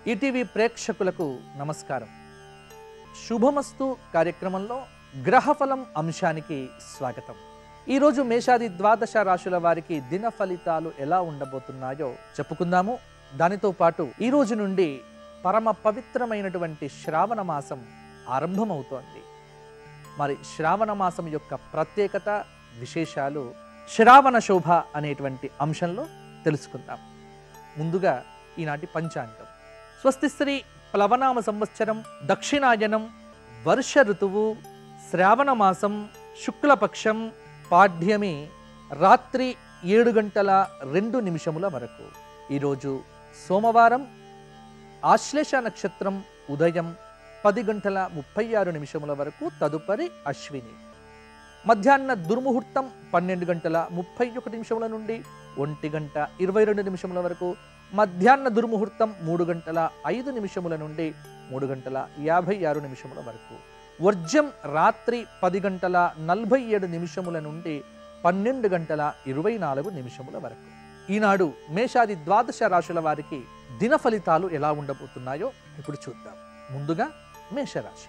ETV ప్రేక్షకులకు నమస్కారం శుభమస్తు కార్యక్రమంలో గ్రహఫలం అంశానికి స్వాగతం ఈరోజు మేషాది ద్వాదశ రాశుల వారికి దిన ఫలితాలు ఎలా ఉండబోతున్నాయో చెప్పుకుందాము దానితో పాటు ఈ రోజు నుండి పరమ పవిత్రమైనటువంటి శ్రావణ మాసం ఆరంభమవుతోంది మరి శ్రావణ మాసం యొక్క ప్రత్యేకత విశేషాలు శ్రావణ శోభ అనేటువంటి అంశంలో తెలుసుకుందాం ముందుగా ఈనాటి పంచాంగం స్వస్తి శ్రీ ప్లవనామ సంవత్సరం దక్షిణాయనం వర్ష ఋతువు శ్రావణ మాసం శుక్లపక్షం పాఠ్యమి రాత్రి ఏడు గంటల రెండు నిమిషముల వరకు ఈరోజు సోమవారం ఆశ్లేష నక్షత్రం ఉదయం పది గంటల ముప్పై ఆరు నిమిషముల వరకు తదుపరి అశ్విని మధ్యాహ్న దుర్ముహూర్తం పన్నెండు గంటల ముప్పై ఒకటి నిమిషముల నుండి ఒంటి గంట ఇరవై రెండు నిమిషముల వరకు మధ్యాహ్న దుర్ముహూర్తం మూడు గంటల ఐదు నిమిషముల నుండి మూడు గంటల యాభై ఆరు నిమిషముల వరకు వర్జం రాత్రి పది గంటల నలభై ఏడు నిమిషముల నుండి పన్నెండు గంటల ఇరవై నాలుగు నిమిషముల వరకు ఈనాడు మేషాది ద్వాదశ రాశుల వారికి దిన ఫలితాలు ఎలా ఉండబోతున్నాయో ఇప్పుడు చూద్దాం ముందుగా మేషరాశి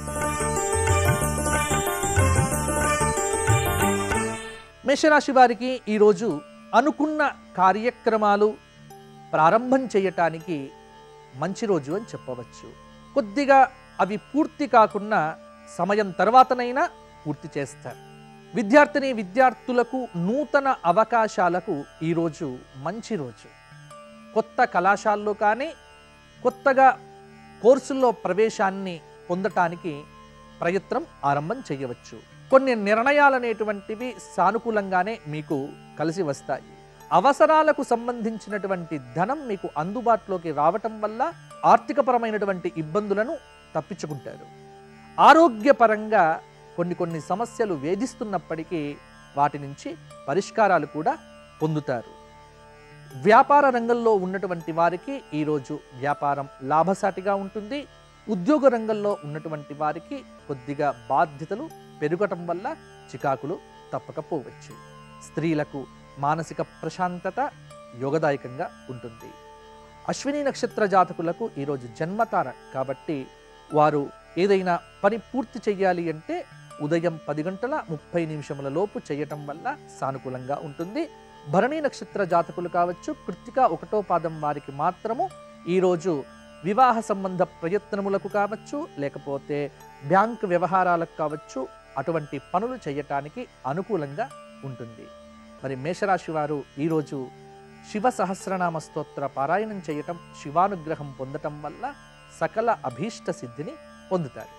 మేషరాశి వారికి ఈరోజు అనుకున్న కార్యక్రమాలు ప్రారంభం చేయటానికి మంచి రోజు అని చెప్పవచ్చు కొద్దిగా అవి పూర్తి కాకుండా సమయం తర్వాతనైనా పూర్తి చేస్తారు విద్యార్థిని విద్యార్థులకు నూతన అవకాశాలకు ఈరోజు మంచి రోజు కొత్త కళాశాలలో కానీ కొత్తగా కోర్సుల్లో ప్రవేశాన్ని పొందటానికి ప్రయత్నం ఆరంభం చేయవచ్చు కొన్ని నిర్ణయాలనేటువంటివి సానుకూలంగానే మీకు కలిసి వస్తాయి అవసరాలకు సంబంధించినటువంటి ధనం మీకు అందుబాటులోకి రావటం వల్ల ఆర్థికపరమైనటువంటి ఇబ్బందులను తప్పించుకుంటారు ఆరోగ్యపరంగా కొన్ని కొన్ని సమస్యలు వేధిస్తున్నప్పటికీ వాటి నుంచి పరిష్కారాలు కూడా పొందుతారు వ్యాపార రంగంలో ఉన్నటువంటి వారికి ఈరోజు వ్యాపారం లాభసాటిగా ఉంటుంది ఉద్యోగ రంగంలో ఉన్నటువంటి వారికి కొద్దిగా బాధ్యతలు పెరగటం వల్ల చికాకులు తప్పకపోవచ్చు స్త్రీలకు మానసిక ప్రశాంతత యోగదాయకంగా ఉంటుంది అశ్విని నక్షత్ర జాతకులకు ఈరోజు జన్మతార కాబట్టి వారు ఏదైనా పని పూర్తి చేయాలి అంటే ఉదయం పది గంటల ముప్పై నిమిషముల లోపు చేయటం వల్ల సానుకూలంగా ఉంటుంది భరణి నక్షత్ర జాతకులు కావచ్చు కృత్తిక ఒకటో పాదం వారికి మాత్రము ఈరోజు వివాహ సంబంధ ప్రయత్నములకు కావచ్చు లేకపోతే బ్యాంక్ వ్యవహారాలకు కావచ్చు అటువంటి పనులు చేయటానికి అనుకూలంగా ఉంటుంది మరి మేషరాశి వారు ఈరోజు శివ సహస్రనామ స్తోత్ర పారాయణం చేయటం శివానుగ్రహం పొందటం వల్ల సకల అభీష్ట సిద్ధిని పొందుతారు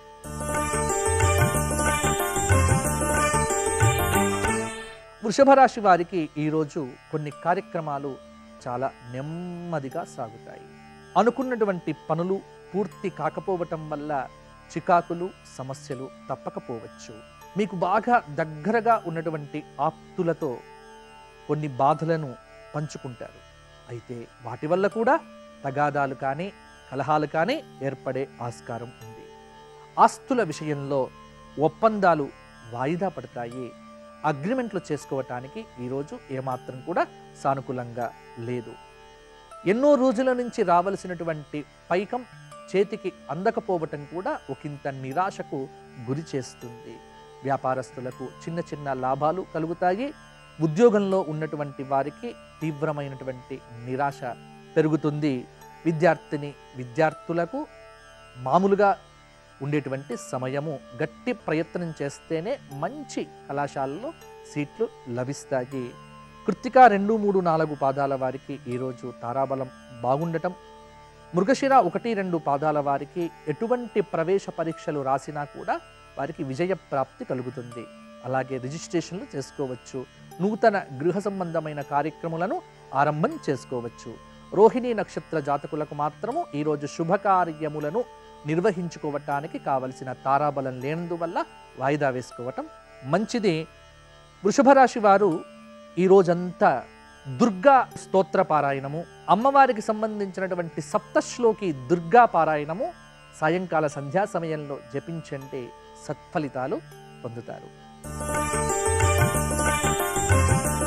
వృషభ రాశి వారికి ఈరోజు కొన్ని కార్యక్రమాలు చాలా నెమ్మదిగా సాగుతాయి అనుకున్నటువంటి పనులు పూర్తి కాకపోవటం వల్ల చికాకులు సమస్యలు తప్పకపోవచ్చు మీకు బాగా దగ్గరగా ఉన్నటువంటి ఆప్తులతో కొన్ని బాధలను పంచుకుంటారు అయితే వాటి వల్ల కూడా తగాదాలు కానీ కలహాలు కానీ ఏర్పడే ఆస్కారం ఉంది ఆస్తుల విషయంలో ఒప్పందాలు వాయిదా పడతాయి అగ్రిమెంట్లు చేసుకోవటానికి ఈరోజు ఏమాత్రం కూడా సానుకూలంగా లేదు ఎన్నో రోజుల నుంచి రావలసినటువంటి పైకం చేతికి అందకపోవటం కూడా ఒకంత నిరాశకు గురి చేస్తుంది వ్యాపారస్తులకు చిన్న చిన్న లాభాలు కలుగుతాయి ఉద్యోగంలో ఉన్నటువంటి వారికి తీవ్రమైనటువంటి నిరాశ పెరుగుతుంది విద్యార్థిని విద్యార్థులకు మామూలుగా ఉండేటువంటి సమయము గట్టి ప్రయత్నం చేస్తేనే మంచి కళాశాలలో సీట్లు లభిస్తాయి కృత్తిక రెండు మూడు నాలుగు పాదాల వారికి ఈరోజు తారాబలం బాగుండటం మృగశిర ఒకటి రెండు పాదాల వారికి ఎటువంటి ప్రవేశ పరీక్షలు రాసినా కూడా వారికి విజయ ప్రాప్తి కలుగుతుంది అలాగే రిజిస్ట్రేషన్లు చేసుకోవచ్చు నూతన గృహ సంబంధమైన కార్యక్రమాలను ఆరంభం చేసుకోవచ్చు రోహిణీ నక్షత్ర జాతకులకు మాత్రము ఈరోజు శుభకార్యములను నిర్వహించుకోవటానికి కావలసిన తారాబలం లేనందువల్ల వాయిదా వేసుకోవటం మంచిది వృషభ రాశి వారు ఈ రోజంతా దుర్గా స్తోత్ర పారాయణము అమ్మవారికి సంబంధించినటువంటి సప్తశ్లోకి దుర్గా పారాయణము సాయంకాల సంధ్యా సమయంలో జపించండి సత్ఫలితాలు పొందుతారు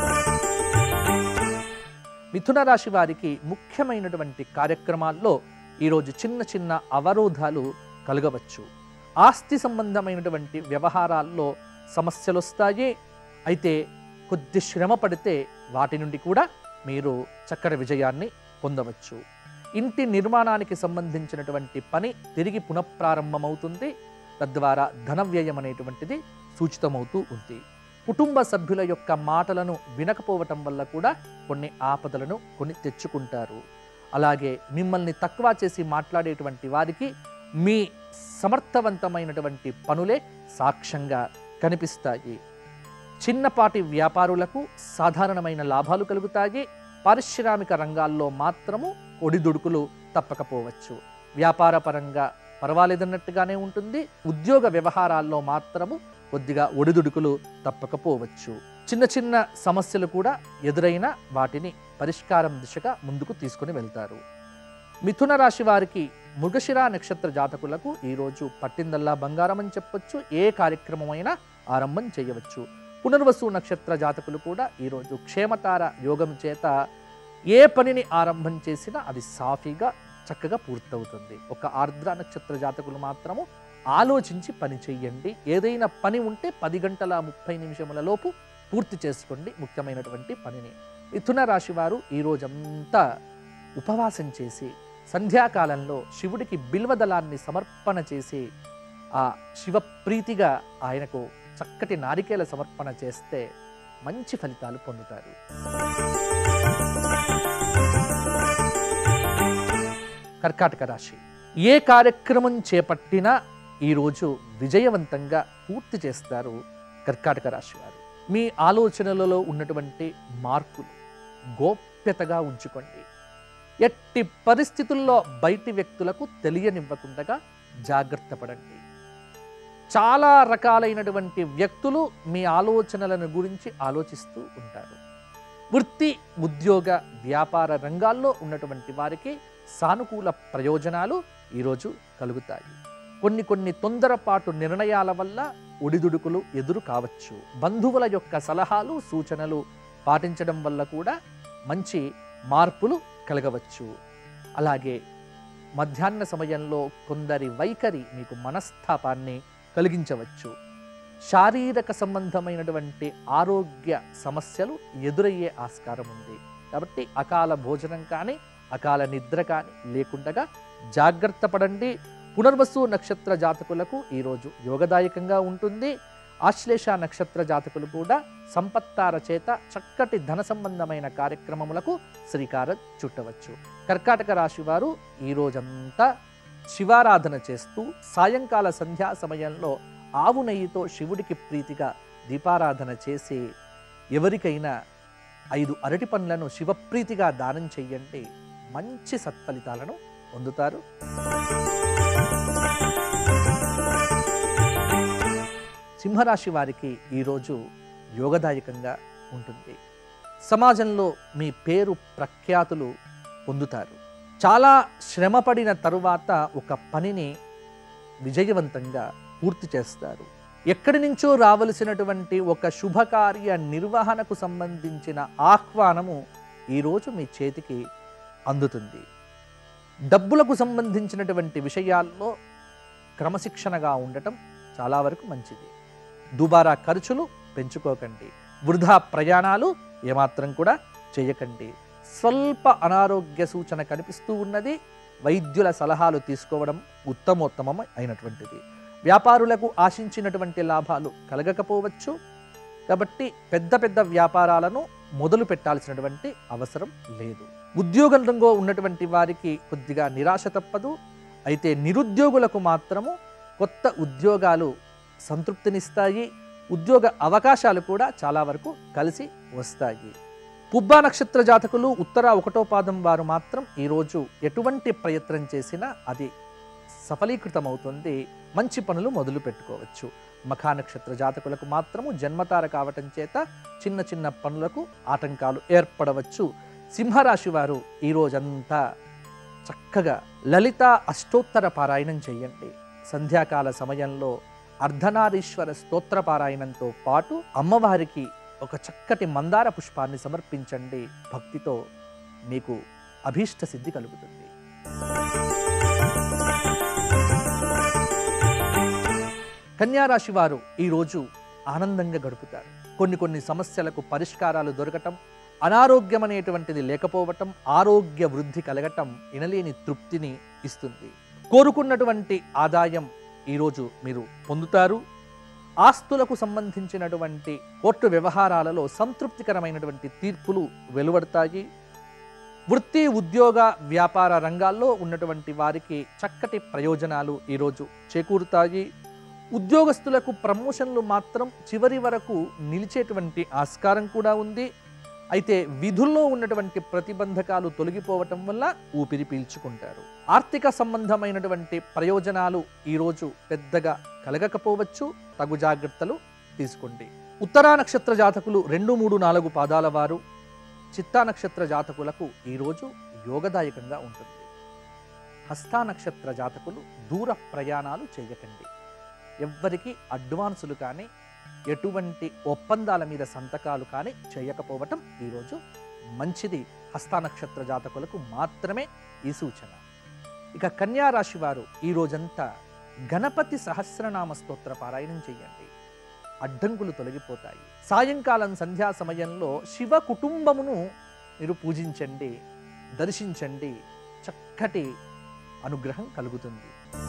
మిథున రాశి వారికి ముఖ్యమైనటువంటి కార్యక్రమాల్లో ఈరోజు చిన్న చిన్న అవరోధాలు కలగవచ్చు ఆస్తి సంబంధమైనటువంటి వ్యవహారాల్లో సమస్యలు వస్తాయి అయితే కొద్ది శ్రమ పడితే వాటి నుండి కూడా మీరు చక్కటి విజయాన్ని పొందవచ్చు ఇంటి నిర్మాణానికి సంబంధించినటువంటి పని తిరిగి పునఃప్రారంభమవుతుంది తద్వారా ధన వ్యయం అనేటువంటిది సూచితమవుతూ ఉంది కుటుంబ సభ్యుల యొక్క మాటలను వినకపోవటం వల్ల కూడా కొన్ని ఆపదలను కొని తెచ్చుకుంటారు అలాగే మిమ్మల్ని తక్కువ చేసి మాట్లాడేటువంటి వారికి మీ సమర్థవంతమైనటువంటి పనులే సాక్ష్యంగా కనిపిస్తాయి చిన్నపాటి వ్యాపారులకు సాధారణమైన లాభాలు కలుగుతాయి పారిశ్రామిక రంగాల్లో మాత్రము ఒడిదుడుకులు తప్పకపోవచ్చు వ్యాపార పరంగా పర్వాలేదన్నట్టుగానే ఉంటుంది ఉద్యోగ వ్యవహారాల్లో మాత్రము కొద్దిగా ఒడిదుడుకులు తప్పకపోవచ్చు చిన్న చిన్న సమస్యలు కూడా ఎదురైన వాటిని పరిష్కారం దిశగా ముందుకు తీసుకుని వెళ్తారు మిథున రాశి వారికి మృగశిర నక్షత్ర జాతకులకు ఈరోజు పట్టిందల్లా బంగారం అని చెప్పొచ్చు ఏ కార్యక్రమమైనా ఆరంభం చేయవచ్చు పునర్వసు నక్షత్ర జాతకులు కూడా ఈరోజు క్షేమతార యోగం చేత ఏ పనిని ఆరంభం చేసినా అది సాఫీగా చక్కగా పూర్తవుతుంది ఒక ఆర్ద్ర నక్షత్ర జాతకులు మాత్రము ఆలోచించి పని చెయ్యండి ఏదైనా పని ఉంటే పది గంటల ముప్పై నిమిషముల లోపు పూర్తి చేసుకోండి ముఖ్యమైనటువంటి పనిని మిథున రాశి వారు ఈ రోజంతా ఉపవాసం చేసి సంధ్యాకాలంలో శివుడికి బిల్వదళాన్ని సమర్పణ చేసి ఆ శివప్రీతిగా ఆయనకు చక్కటి నారికేల సమర్పణ చేస్తే మంచి ఫలితాలు పొందుతారు కర్కాటక రాశి ఏ కార్యక్రమం చేపట్టినా ఈరోజు విజయవంతంగా పూర్తి చేస్తారు కర్కాటక రాశి వారు మీ ఆలోచనలలో ఉన్నటువంటి మార్పులు గోప్యతగా ఉంచుకోండి ఎట్టి పరిస్థితుల్లో బయటి వ్యక్తులకు తెలియనివ్వకుండా జాగ్రత్త పడండి చాలా రకాలైనటువంటి వ్యక్తులు మీ ఆలోచనలను గురించి ఆలోచిస్తూ ఉంటారు వృత్తి ఉద్యోగ వ్యాపార రంగాల్లో ఉన్నటువంటి వారికి సానుకూల ప్రయోజనాలు ఈరోజు కలుగుతాయి కొన్ని కొన్ని తొందరపాటు నిర్ణయాల వల్ల ఒడిదుడుకులు ఎదురు కావచ్చు బంధువుల యొక్క సలహాలు సూచనలు పాటించడం వల్ల కూడా మంచి మార్పులు కలగవచ్చు అలాగే మధ్యాహ్న సమయంలో కొందరి వైఖరి మీకు మనస్తాపాన్ని కలిగించవచ్చు శారీరక సంబంధమైనటువంటి ఆరోగ్య సమస్యలు ఎదురయ్యే ఆస్కారం ఉంది కాబట్టి అకాల భోజనం కానీ అకాల నిద్ర కానీ లేకుండగా జాగ్రత్త పడండి పునర్వసు నక్షత్ర జాతకులకు ఈరోజు యోగదాయకంగా ఉంటుంది ఆశ్లేష నక్షత్ర జాతకులు కూడా సంపత్తార చేత చక్కటి ధన సంబంధమైన కార్యక్రమములకు శ్రీకారం చుట్టవచ్చు కర్కాటక రాశి వారు ఈ రోజంతా శివారాధన చేస్తూ సాయంకాల సంధ్యా సమయంలో ఆవు నెయ్యితో శివుడికి ప్రీతిగా దీపారాధన చేసి ఎవరికైనా ఐదు అరటి పండ్లను శివప్రీతిగా దానం చెయ్యండి మంచి సత్ఫలితాలను పొందుతారు సింహరాశి వారికి ఈరోజు యోగదాయకంగా ఉంటుంది సమాజంలో మీ పేరు ప్రఖ్యాతులు పొందుతారు చాలా శ్రమపడిన తరువాత ఒక పనిని విజయవంతంగా పూర్తి చేస్తారు ఎక్కడి నుంచో రావలసినటువంటి ఒక శుభకార్య నిర్వహణకు సంబంధించిన ఆహ్వానము ఈరోజు మీ చేతికి అందుతుంది డబ్బులకు సంబంధించినటువంటి విషయాల్లో క్రమశిక్షణగా ఉండటం చాలా వరకు మంచిది దుబారా ఖర్చులు పెంచుకోకండి వృధా ప్రయాణాలు ఏమాత్రం కూడా చేయకండి స్వల్ప అనారోగ్య సూచన కనిపిస్తూ ఉన్నది వైద్యుల సలహాలు తీసుకోవడం ఉత్తమోత్తమం అయినటువంటిది వ్యాపారులకు ఆశించినటువంటి లాభాలు కలగకపోవచ్చు కాబట్టి పెద్ద పెద్ద వ్యాపారాలను మొదలు పెట్టాల్సినటువంటి అవసరం లేదు ఉద్యోగ రంగంలో ఉన్నటువంటి వారికి కొద్దిగా నిరాశ తప్పదు అయితే నిరుద్యోగులకు మాత్రము కొత్త ఉద్యోగాలు సంతృప్తినిస్తాయి ఉద్యోగ అవకాశాలు కూడా చాలా వరకు కలిసి వస్తాయి పుబ్బా నక్షత్ర జాతకులు ఉత్తర ఒకటో పాదం వారు మాత్రం ఈరోజు ఎటువంటి ప్రయత్నం చేసినా అది సఫలీకృతమవుతుంది మంచి పనులు మొదలు పెట్టుకోవచ్చు మఖా నక్షత్ర జాతకులకు మాత్రము జన్మతార కావటం చేత చిన్న చిన్న పనులకు ఆటంకాలు ఏర్పడవచ్చు సింహరాశి వారు ఈ రోజంతా చక్కగా లలిత అష్టోత్తర పారాయణం చేయండి సంధ్యాకాల సమయంలో అర్ధనారీశ్వర స్తోత్ర పారాయణంతో పాటు అమ్మవారికి ఒక చక్కటి మందార పుష్పాన్ని సమర్పించండి భక్తితో మీకు అభీష్ట సిద్ధి కలుగుతుంది కన్యారాశి వారు ఈరోజు ఆనందంగా గడుపుతారు కొన్ని కొన్ని సమస్యలకు పరిష్కారాలు దొరకటం అనారోగ్యం అనేటువంటిది లేకపోవటం ఆరోగ్య వృద్ధి కలగటం ఇనలేని తృప్తిని ఇస్తుంది కోరుకున్నటువంటి ఆదాయం ఈరోజు మీరు పొందుతారు ఆస్తులకు సంబంధించినటువంటి కోర్టు వ్యవహారాలలో సంతృప్తికరమైనటువంటి తీర్పులు వెలువడతాయి వృత్తి ఉద్యోగ వ్యాపార రంగాల్లో ఉన్నటువంటి వారికి చక్కటి ప్రయోజనాలు ఈరోజు చేకూరుతాయి ఉద్యోగస్తులకు ప్రమోషన్లు మాత్రం చివరి వరకు నిలిచేటువంటి ఆస్కారం కూడా ఉంది అయితే విధుల్లో ఉన్నటువంటి ప్రతిబంధకాలు తొలగిపోవటం వల్ల ఊపిరి పీల్చుకుంటారు ఆర్థిక సంబంధమైనటువంటి ప్రయోజనాలు ఈరోజు పెద్దగా కలగకపోవచ్చు తగు జాగ్రత్తలు తీసుకోండి ఉత్తరా నక్షత్ర జాతకులు రెండు మూడు నాలుగు పాదాల వారు చిత్తా నక్షత్ర జాతకులకు ఈరోజు యోగదాయకంగా ఉంటుంది హస్తా నక్షత్ర జాతకులు దూర ప్రయాణాలు చేయకండి ఎవ్వరికి అడ్వాన్సులు కానీ ఎటువంటి ఒప్పందాల మీద సంతకాలు కానీ చేయకపోవటం ఈరోజు మంచిది హస్తా నక్షత్ర జాతకులకు మాత్రమే ఈ సూచన ఇక కన్యా రాశి వారు ఈ రోజంతా గణపతి సహస్రనామ స్తోత్ర పారాయణం చేయండి అడ్డంకులు తొలగిపోతాయి సాయంకాలం సంధ్యా సమయంలో శివ కుటుంబమును మీరు పూజించండి దర్శించండి చక్కటి అనుగ్రహం కలుగుతుంది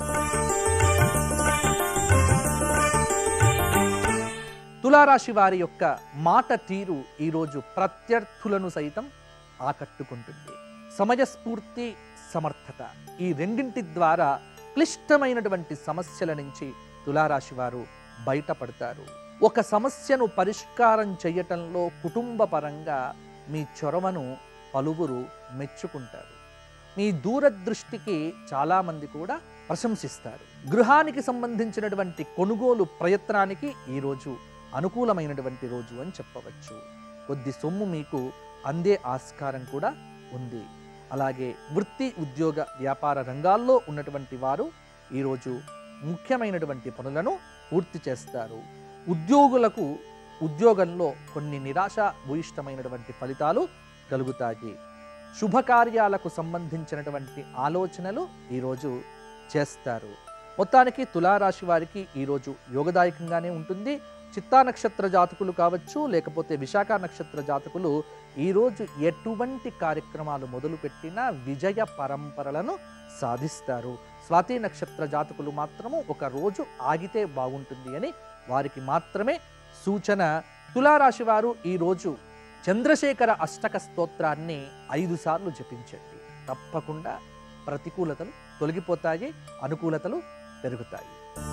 తులారాశి వారి యొక్క మాట తీరు ఈరోజు ప్రత్యర్థులను సైతం ఆకట్టుకుంటుంది సమయస్ఫూర్తి సమర్థత ఈ రెండింటి ద్వారా క్లిష్టమైనటువంటి సమస్యల నుంచి తులారాశి వారు బయటపడతారు ఒక సమస్యను పరిష్కారం చేయటంలో కుటుంబ పరంగా మీ చొరవను పలువురు మెచ్చుకుంటారు మీ దూరదృష్టికి చాలామంది కూడా ప్రశంసిస్తారు గృహానికి సంబంధించినటువంటి కొనుగోలు ప్రయత్నానికి ఈరోజు అనుకూలమైనటువంటి రోజు అని చెప్పవచ్చు కొద్ది సొమ్ము మీకు అందే ఆస్కారం కూడా ఉంది అలాగే వృత్తి ఉద్యోగ వ్యాపార రంగాల్లో ఉన్నటువంటి వారు ఈరోజు ముఖ్యమైనటువంటి పనులను పూర్తి చేస్తారు ఉద్యోగులకు ఉద్యోగంలో కొన్ని నిరాశ భూయిష్టమైనటువంటి ఫలితాలు కలుగుతాయి శుభకార్యాలకు సంబంధించినటువంటి ఆలోచనలు ఈరోజు చేస్తారు మొత్తానికి తులారాశి వారికి ఈరోజు యోగదాయకంగానే ఉంటుంది చిత్తా నక్షత్ర జాతకులు కావచ్చు లేకపోతే విశాఖ నక్షత్ర జాతకులు ఈరోజు ఎటువంటి కార్యక్రమాలు మొదలుపెట్టినా విజయ పరంపరలను సాధిస్తారు స్వాతి నక్షత్ర జాతకులు మాత్రము ఒక రోజు ఆగితే బాగుంటుంది అని వారికి మాత్రమే సూచన తులారాశి వారు ఈరోజు చంద్రశేఖర అష్టక స్తోత్రాన్ని ఐదు సార్లు జపించండి తప్పకుండా ప్రతికూలతలు తొలగిపోతాయి అనుకూలతలు పెరుగుతాయి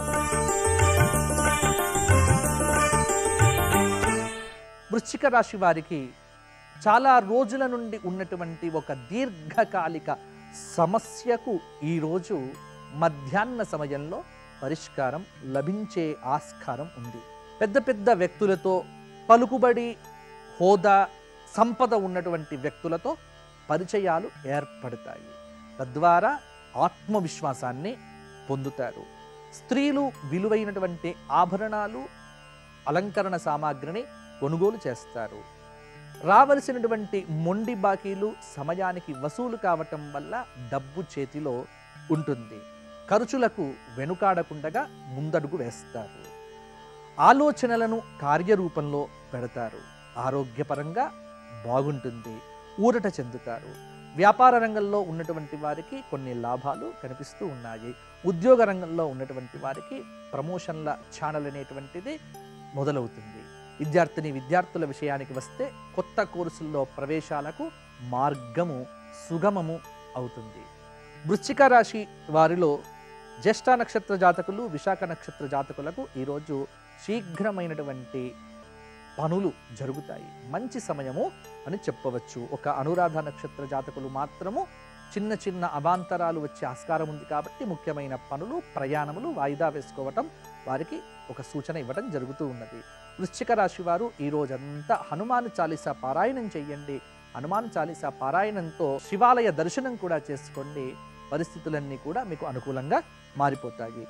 వృశ్చిక రాశి వారికి చాలా రోజుల నుండి ఉన్నటువంటి ఒక దీర్ఘకాలిక సమస్యకు ఈరోజు మధ్యాహ్న సమయంలో పరిష్కారం లభించే ఆస్కారం ఉంది పెద్ద పెద్ద వ్యక్తులతో పలుకుబడి హోదా సంపద ఉన్నటువంటి వ్యక్తులతో పరిచయాలు ఏర్పడతాయి తద్వారా ఆత్మవిశ్వాసాన్ని పొందుతారు స్త్రీలు విలువైనటువంటి ఆభరణాలు అలంకరణ సామాగ్రిని కొనుగోలు చేస్తారు రావలసినటువంటి మొండి బాకీలు సమయానికి వసూలు కావటం వల్ల డబ్బు చేతిలో ఉంటుంది ఖర్చులకు వెనుకాడకుండగా ముందడుగు వేస్తారు ఆలోచనలను కార్యరూపంలో పెడతారు ఆరోగ్యపరంగా బాగుంటుంది ఊరట చెందుతారు వ్యాపార రంగంలో ఉన్నటువంటి వారికి కొన్ని లాభాలు కనిపిస్తూ ఉన్నాయి ఉద్యోగ రంగంలో ఉన్నటువంటి వారికి ప్రమోషన్ల ఛానల్ అనేటువంటిది మొదలవుతుంది విద్యార్థిని విద్యార్థుల విషయానికి వస్తే కొత్త కోర్సుల్లో ప్రవేశాలకు మార్గము సుగమము అవుతుంది వృశ్చిక రాశి వారిలో జ్యేష్ఠ నక్షత్ర జాతకులు విశాఖ నక్షత్ర జాతకులకు ఈరోజు శీఘ్రమైనటువంటి పనులు జరుగుతాయి మంచి సమయము అని చెప్పవచ్చు ఒక అనురాధ నక్షత్ర జాతకులు మాత్రము చిన్న చిన్న అవాంతరాలు వచ్చే ఆస్కారం ఉంది కాబట్టి ముఖ్యమైన పనులు ప్రయాణములు వాయిదా వేసుకోవటం వారికి ఒక సూచన ఇవ్వడం జరుగుతూ ఉన్నది వృశ్చిక రాశి వారు ఈ రోజంతా హనుమాన్ చాలీసా పారాయణం చేయండి హనుమాన్ చాలీసా పారాయణంతో శివాలయ దర్శనం కూడా చేసుకోండి పరిస్థితులన్నీ కూడా మీకు అనుకూలంగా మారిపోతాయి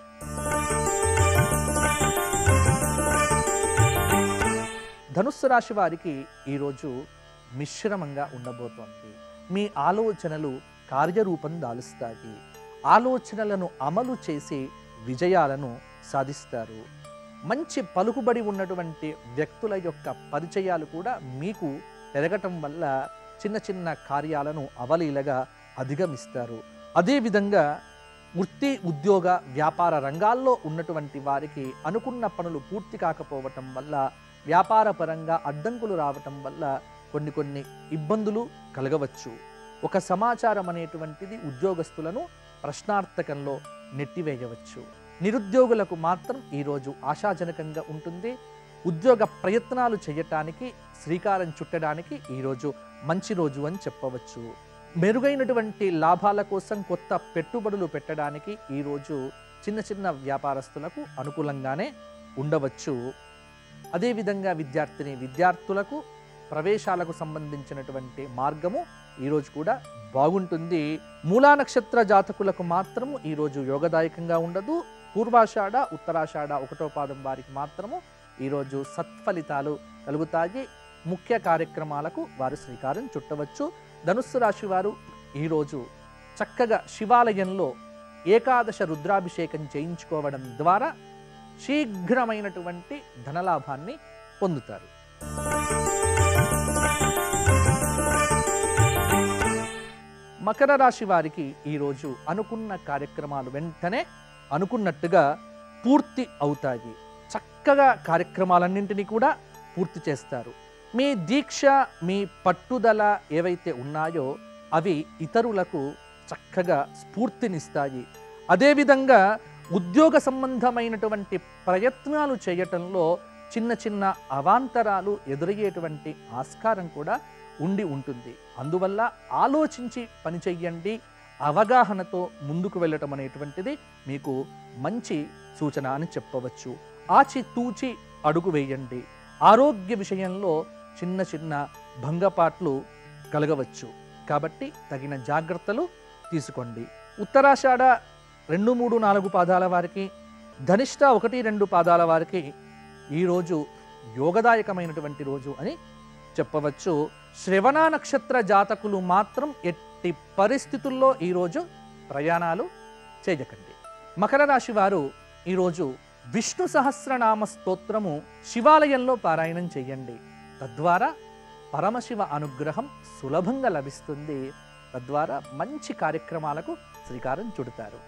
ధనుస్సు రాశి వారికి ఈరోజు మిశ్రమంగా ఉండబోతోంది మీ ఆలోచనలు కార్యరూపం దాలుస్తాయి ఆలోచనలను అమలు చేసి విజయాలను సాధిస్తారు మంచి పలుకుబడి ఉన్నటువంటి వ్యక్తుల యొక్క పరిచయాలు కూడా మీకు పెరగటం వల్ల చిన్న చిన్న కార్యాలను అవలీలగా అధిగమిస్తారు అదేవిధంగా వృత్తి ఉద్యోగ వ్యాపార రంగాల్లో ఉన్నటువంటి వారికి అనుకున్న పనులు పూర్తి కాకపోవటం వల్ల వ్యాపార పరంగా అడ్డంకులు రావటం వల్ల కొన్ని కొన్ని ఇబ్బందులు కలగవచ్చు ఒక సమాచారం అనేటువంటిది ఉద్యోగస్తులను ప్రశ్నార్థకంలో నెట్టివేయవచ్చు నిరుద్యోగులకు మాత్రం ఈరోజు ఆశాజనకంగా ఉంటుంది ఉద్యోగ ప్రయత్నాలు చేయటానికి శ్రీకారం చుట్టడానికి ఈరోజు మంచి రోజు అని చెప్పవచ్చు మెరుగైనటువంటి లాభాల కోసం కొత్త పెట్టుబడులు పెట్టడానికి ఈరోజు చిన్న చిన్న వ్యాపారస్తులకు అనుకూలంగానే ఉండవచ్చు అదేవిధంగా విద్యార్థిని విద్యార్థులకు ప్రవేశాలకు సంబంధించినటువంటి మార్గము ఈరోజు కూడా బాగుంటుంది మూలా నక్షత్ర జాతకులకు మాత్రము ఈరోజు యోగదాయకంగా ఉండదు పూర్వాషాఢ ఉత్తరాషాఢ ఒకటో పాదం వారికి మాత్రము ఈరోజు సత్ఫలితాలు కలుగుతాయి ముఖ్య కార్యక్రమాలకు వారు శ్రీకారం చుట్టవచ్చు ధనుస్సు రాశి వారు ఈరోజు చక్కగా శివాలయంలో ఏకాదశ రుద్రాభిషేకం చేయించుకోవడం ద్వారా శీఘ్రమైనటువంటి ధనలాభాన్ని పొందుతారు మకర రాశి వారికి ఈరోజు అనుకున్న కార్యక్రమాలు వెంటనే అనుకున్నట్టుగా పూర్తి అవుతాయి చక్కగా కార్యక్రమాలన్నింటినీ కూడా పూర్తి చేస్తారు మీ దీక్ష మీ పట్టుదల ఏవైతే ఉన్నాయో అవి ఇతరులకు చక్కగా స్ఫూర్తినిస్తాయి అదేవిధంగా ఉద్యోగ సంబంధమైనటువంటి ప్రయత్నాలు చేయటంలో చిన్న చిన్న అవాంతరాలు ఎదురయ్యేటువంటి ఆస్కారం కూడా ఉండి ఉంటుంది అందువల్ల ఆలోచించి పని చెయ్యండి అవగాహనతో ముందుకు వెళ్ళటం అనేటువంటిది మీకు మంచి సూచన అని చెప్పవచ్చు ఆచి తూచి అడుగు వేయండి ఆరోగ్య విషయంలో చిన్న చిన్న భంగపాట్లు కలగవచ్చు కాబట్టి తగిన జాగ్రత్తలు తీసుకోండి ఉత్తరాషాఢ రెండు మూడు నాలుగు పాదాల వారికి ధనిష్ట ఒకటి రెండు పాదాల వారికి ఈరోజు యోగదాయకమైనటువంటి రోజు అని చెప్పవచ్చు శ్రవణ నక్షత్ర జాతకులు మాత్రం ఎట్టి పరిస్థితుల్లో ఈరోజు ప్రయాణాలు చేయకండి మకర రాశి వారు ఈరోజు విష్ణు సహస్రనామ స్తోత్రము శివాలయంలో పారాయణం చేయండి తద్వారా పరమశివ అనుగ్రహం సులభంగా లభిస్తుంది తద్వారా మంచి కార్యక్రమాలకు శ్రీకారం చుడతారు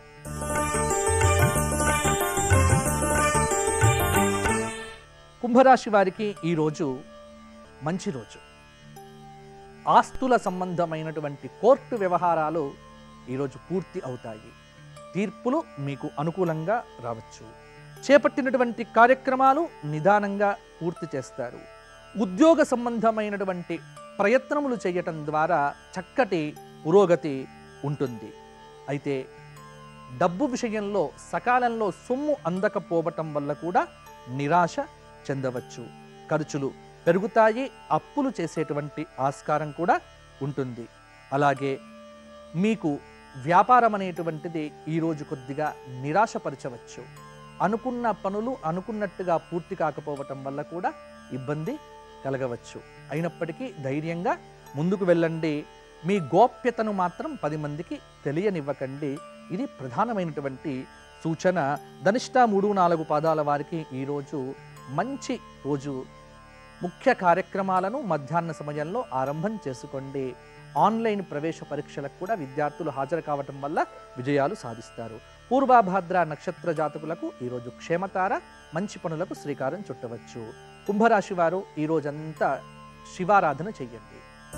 కుంభరాశి వారికి ఈరోజు మంచి రోజు ఆస్తుల సంబంధమైనటువంటి కోర్టు వ్యవహారాలు ఈరోజు పూర్తి అవుతాయి తీర్పులు మీకు అనుకూలంగా రావచ్చు చేపట్టినటువంటి కార్యక్రమాలు నిదానంగా పూర్తి చేస్తారు ఉద్యోగ సంబంధమైనటువంటి ప్రయత్నములు చేయటం ద్వారా చక్కటి పురోగతి ఉంటుంది అయితే డబ్బు విషయంలో సకాలంలో సొమ్ము అందకపోవటం వల్ల కూడా నిరాశ చెందవచ్చు ఖర్చులు పెరుగుతాయి అప్పులు చేసేటువంటి ఆస్కారం కూడా ఉంటుంది అలాగే మీకు వ్యాపారం అనేటువంటిది ఈరోజు కొద్దిగా నిరాశపరచవచ్చు అనుకున్న పనులు అనుకున్నట్టుగా పూర్తి కాకపోవటం వల్ల కూడా ఇబ్బంది కలగవచ్చు అయినప్పటికీ ధైర్యంగా ముందుకు వెళ్ళండి మీ గోప్యతను మాత్రం పది మందికి తెలియనివ్వకండి ఇది ప్రధానమైనటువంటి సూచన ధనిష్ట మూడు నాలుగు పాదాల వారికి ఈరోజు మంచి రోజు ముఖ్య కార్యక్రమాలను మధ్యాహ్న సమయంలో ఆరంభం చేసుకోండి ఆన్లైన్ ప్రవేశ పరీక్షలకు కూడా విద్యార్థులు హాజరు కావటం వల్ల విజయాలు సాధిస్తారు పూర్వాభాద్ర నక్షత్ర జాతకులకు ఈరోజు క్షేమతార మంచి పనులకు శ్రీకారం చుట్టవచ్చు కుంభరాశి వారు ఈ రోజంతా శివారాధన చెయ్యండి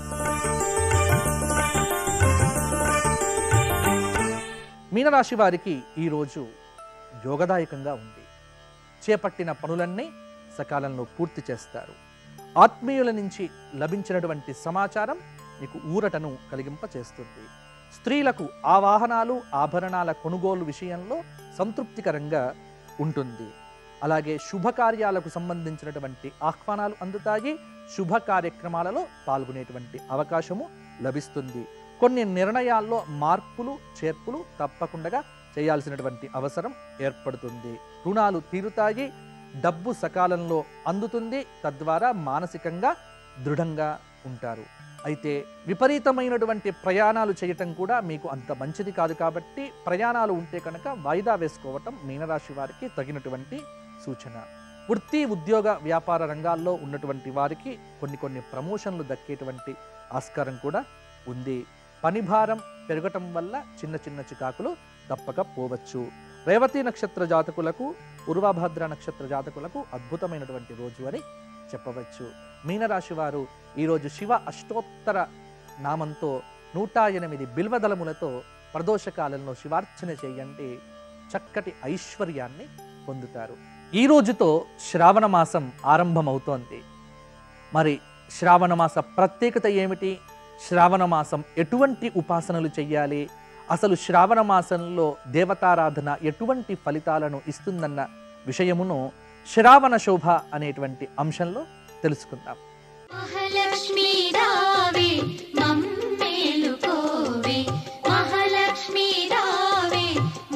మీనరాశి వారికి ఈరోజు యోగదాయకంగా ఉంది చేపట్టిన పనులన్నీ సకాలంలో పూర్తి చేస్తారు ఆత్మీయుల నుంచి లభించినటువంటి సమాచారం మీకు ఊరటను కలిగింపచేస్తుంది స్త్రీలకు ఆ వాహనాలు ఆభరణాల కొనుగోలు విషయంలో సంతృప్తికరంగా ఉంటుంది అలాగే శుభకార్యాలకు సంబంధించినటువంటి ఆహ్వానాలు అందుతాయి శుభ కార్యక్రమాలలో పాల్గొనేటువంటి అవకాశము లభిస్తుంది కొన్ని నిర్ణయాల్లో మార్పులు చేర్పులు తప్పకుండా చేయాల్సినటువంటి అవసరం ఏర్పడుతుంది రుణాలు తీరుతాయి డబ్బు సకాలంలో అందుతుంది తద్వారా మానసికంగా దృఢంగా ఉంటారు అయితే విపరీతమైనటువంటి ప్రయాణాలు చేయటం కూడా మీకు అంత మంచిది కాదు కాబట్టి ప్రయాణాలు ఉంటే కనుక వాయిదా వేసుకోవటం మీనరాశి వారికి తగినటువంటి సూచన వృత్తి ఉద్యోగ వ్యాపార రంగాల్లో ఉన్నటువంటి వారికి కొన్ని కొన్ని ప్రమోషన్లు దక్కేటువంటి ఆస్కారం కూడా ఉంది పనిభారం పెరగటం వల్ల చిన్న చిన్న చికాకులు తప్పక పోవచ్చు రేవతి నక్షత్ర జాతకులకు పూర్వభద్ర నక్షత్ర జాతకులకు అద్భుతమైనటువంటి రోజు అని చెప్పవచ్చు మీనరాశి వారు ఈరోజు శివ అష్టోత్తర నామంతో నూట ఎనిమిది బిల్వదళములతో ప్రదోషకాలంలో శివార్చన చేయండి చక్కటి ఐశ్వర్యాన్ని పొందుతారు ఈ రోజుతో శ్రావణ మాసం ఆరంభమవుతోంది మరి శ్రావణ మాస ప్రత్యేకత ఏమిటి శ్రావణ మాసం ఎటువంటి ఉపాసనలు చెయ్యాలి అసలు శ్రావణ మాసంలో దేవతారాధన ఎటువంటి ఫలితాలను ఇస్తుందన్న విషయమును శ్రావణ శోభ అనేటువంటి అంశంలో తెలుసుకుందాం మహాలక్ష్మీ రావే మమ్మేలుకోవే మహాలక్ష్మీ రావే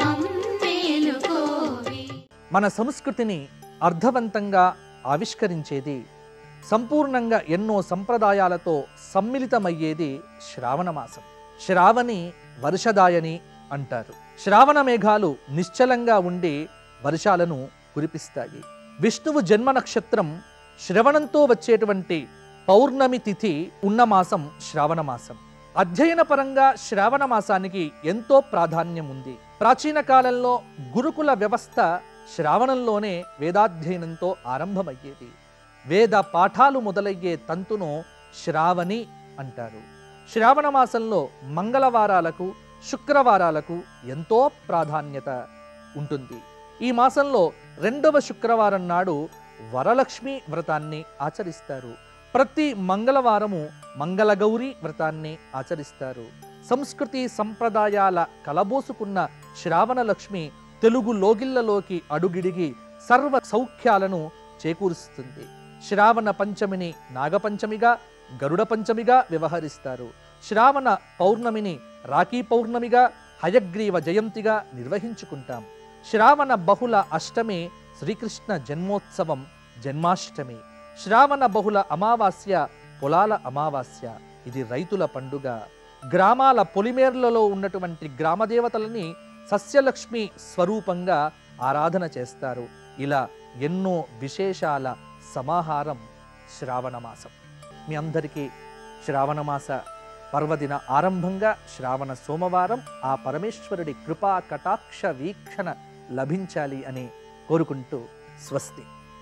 మమ్మేలుకోవే మన సంస్కృతిని అర్థవంతంగా ఆవిష్కరించేది సంపూర్ణంగా ఎన్నో సంప్రదాయాలతో సమ్మిళితమయ్యేది శ్రావణ మాసం శ్రావణి వర్షదాయని అంటారు శ్రావణ మేఘాలు నిశ్చలంగా ఉండి వర్షాలను కురిపిస్తాయి విష్ణువు జన్మ నక్షత్రం శ్రవణంతో వచ్చేటువంటి పౌర్ణమి తిథి ఉన్న మాసం శ్రావణ మాసం అధ్యయన పరంగా శ్రావణ మాసానికి ఎంతో ప్రాధాన్యం ఉంది ప్రాచీన కాలంలో గురుకుల వ్యవస్థ శ్రావణంలోనే వేదాధ్యయనంతో ఆరంభమయ్యేది వేద పాఠాలు మొదలయ్యే తంతును శ్రావణి అంటారు శ్రావణ మాసంలో మంగళవారాలకు శుక్రవారాలకు ఎంతో ప్రాధాన్యత ఉంటుంది ఈ మాసంలో రెండవ శుక్రవారం నాడు వరలక్ష్మి వ్రతాన్ని ఆచరిస్తారు ప్రతి మంగళవారము మంగళగౌరి వ్రతాన్ని ఆచరిస్తారు సంస్కృతి సంప్రదాయాల కలబోసుకున్న శ్రావణ లక్ష్మి తెలుగు లోగిళ్లలోకి అడుగిడిగి సర్వ సౌఖ్యాలను చేకూరుస్తుంది శ్రావణ పంచమిని నాగపంచమిగా గరుడ పంచమిగా వ్యవహరిస్తారు శ్రావణ పౌర్ణమిని రాఖీ పౌర్ణమిగా హయగ్రీవ జయంతిగా నిర్వహించుకుంటాం శ్రావణ బహుళ అష్టమి శ్రీకృష్ణ జన్మోత్సవం జన్మాష్టమి శ్రావణ బహుళ అమావాస్య పొలాల అమావాస్య ఇది రైతుల పండుగ గ్రామాల పొలిమేర్లలో ఉన్నటువంటి గ్రామదేవతలని సస్యలక్ష్మి స్వరూపంగా ఆరాధన చేస్తారు ఇలా ఎన్నో విశేషాల సమాహారం శ్రావణ మాసం మీ అందరికీ శ్రావణ మాస పర్వదిన ఆరంభంగా శ్రావణ సోమవారం ఆ పరమేశ్వరుడి కృపా కటాక్ష వీక్షణ లభించాలి అని కోరుకుంటూ స్వస్తి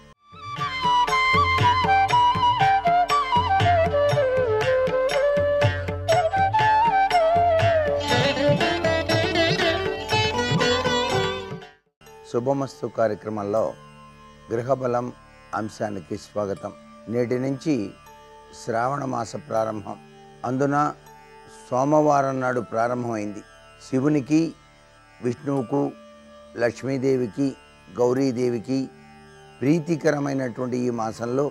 శుభమస్తు కార్యక్రమంలో గృహబలం అంశానికి స్వాగతం నేటి నుంచి శ్రావణ మాస ప్రారంభం అందున సోమవారం నాడు ప్రారంభమైంది శివునికి విష్ణువుకు లక్ష్మీదేవికి గౌరీదేవికి ప్రీతికరమైనటువంటి ఈ మాసంలో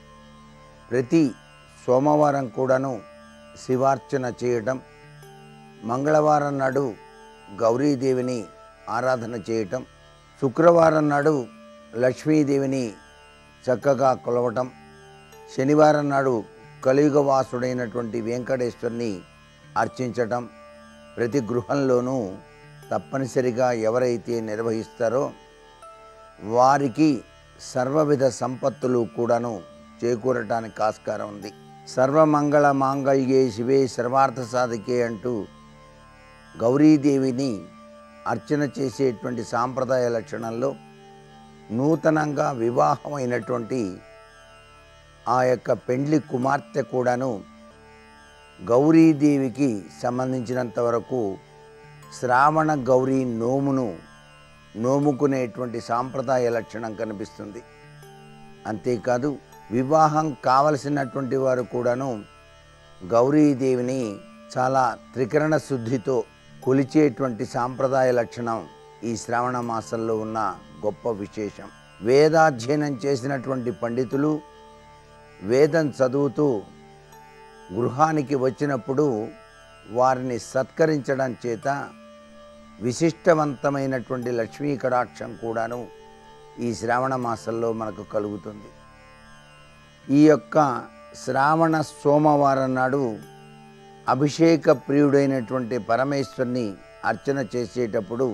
ప్రతి సోమవారం కూడాను శివార్చన చేయటం మంగళవారం నాడు గౌరీదేవిని ఆరాధన చేయటం శుక్రవారం నాడు లక్ష్మీదేవిని చక్కగా కొలవటం శనివారం నాడు కలియుగ వాసుడైనటువంటి వెంకటేశ్వరుని అర్చించటం ప్రతి గృహంలోనూ తప్పనిసరిగా ఎవరైతే నిర్వహిస్తారో వారికి సర్వవిధ సంపత్తులు కూడాను చేకూరటానికి ఆస్కారం ఉంది సర్వమంగళ మాంగళ్యే శివే సర్వార్థ సాధికే అంటూ గౌరీదేవిని అర్చన చేసేటువంటి సాంప్రదాయ లక్షణంలో నూతనంగా వివాహమైనటువంటి ఆ యొక్క పెండ్లి కుమార్తె కూడాను గౌరీదేవికి సంబంధించినంత వరకు శ్రావణ గౌరీ నోమును నోముకునేటువంటి సాంప్రదాయ లక్షణం కనిపిస్తుంది అంతేకాదు వివాహం కావలసినటువంటి వారు కూడాను గౌరీదేవిని చాలా త్రికరణ శుద్ధితో కొలిచేటువంటి సాంప్రదాయ లక్షణం ఈ శ్రావణ మాసంలో ఉన్న గొప్ప విశేషం వేదాధ్యయనం చేసినటువంటి పండితులు వేదం చదువుతూ గృహానికి వచ్చినప్పుడు వారిని సత్కరించడం చేత విశిష్టవంతమైనటువంటి లక్ష్మీ కటాక్షం కూడాను ఈ శ్రావణ మాసంలో మనకు కలుగుతుంది ఈ యొక్క శ్రావణ సోమవారం నాడు అభిషేక ప్రియుడైనటువంటి పరమేశ్వరుని అర్చన చేసేటప్పుడు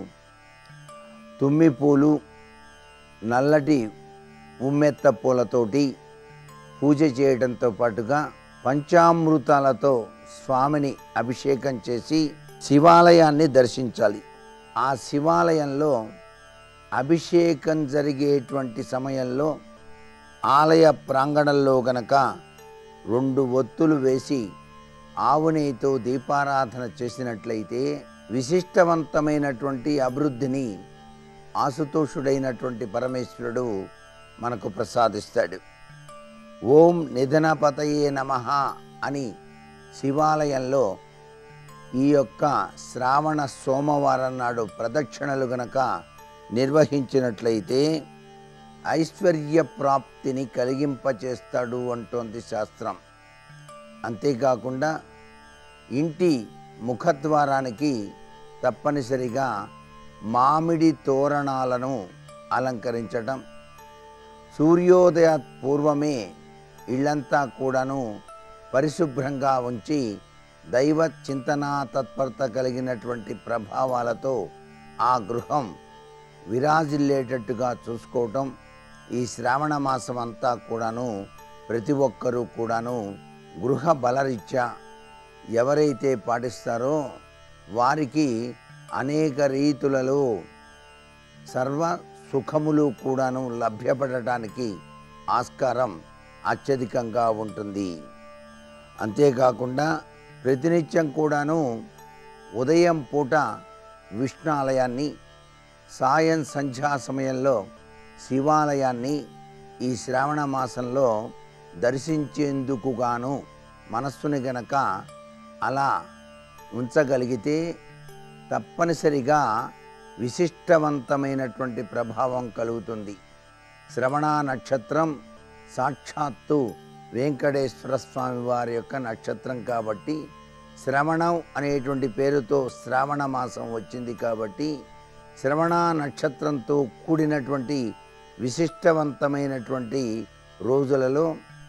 తుమ్మి పూలు నల్లటి ఉమ్మెత్త పూలతోటి పూజ చేయడంతో పాటుగా పంచామృతాలతో స్వామిని అభిషేకం చేసి శివాలయాన్ని దర్శించాలి ఆ శివాలయంలో అభిషేకం జరిగేటువంటి సమయంలో ఆలయ ప్రాంగణంలో గనక రెండు ఒత్తులు వేసి ఆవు నెయ్యితో దీపారాధన చేసినట్లయితే విశిష్టవంతమైనటువంటి అభివృద్ధిని ఆసుతోషుడైనటువంటి పరమేశ్వరుడు మనకు ప్రసాదిస్తాడు ఓం నిధనపతయే నమ అని శివాలయంలో ఈ యొక్క శ్రావణ సోమవారం నాడు ప్రదక్షిణలు గనక నిర్వహించినట్లయితే ఐశ్వర్య ప్రాప్తిని కలిగింపచేస్తాడు అంటోంది శాస్త్రం అంతేకాకుండా ఇంటి ముఖద్వారానికి తప్పనిసరిగా మామిడి తోరణాలను అలంకరించటం సూర్యోదయ పూర్వమే ఇళ్ళంతా కూడాను పరిశుభ్రంగా ఉంచి దైవ చింతనా తత్పరత కలిగినటువంటి ప్రభావాలతో ఆ గృహం విరాజిల్లేటట్టుగా చూసుకోవటం ఈ శ్రావణ మాసం అంతా కూడాను ప్రతి ఒక్కరూ కూడాను గృహ బలరీత్యా ఎవరైతే పాటిస్తారో వారికి అనేక రీతులలో సర్వ సుఖములు కూడాను లభ్యపడటానికి ఆస్కారం అత్యధికంగా ఉంటుంది అంతేకాకుండా ప్రతినిత్యం కూడాను ఉదయం పూట విష్ణాలయాన్ని సాయం సంధ్యా సమయంలో శివాలయాన్ని ఈ శ్రావణ మాసంలో దర్శించేందుకు గాను మనస్సుని గనక అలా ఉంచగలిగితే తప్పనిసరిగా విశిష్టవంతమైనటువంటి ప్రభావం కలుగుతుంది శ్రవణ నక్షత్రం సాక్షాత్తు వెంకటేశ్వర స్వామి వారి యొక్క నక్షత్రం కాబట్టి శ్రవణం అనేటువంటి పేరుతో శ్రావణ మాసం వచ్చింది కాబట్టి శ్రవణ నక్షత్రంతో కూడినటువంటి విశిష్టవంతమైనటువంటి రోజులలో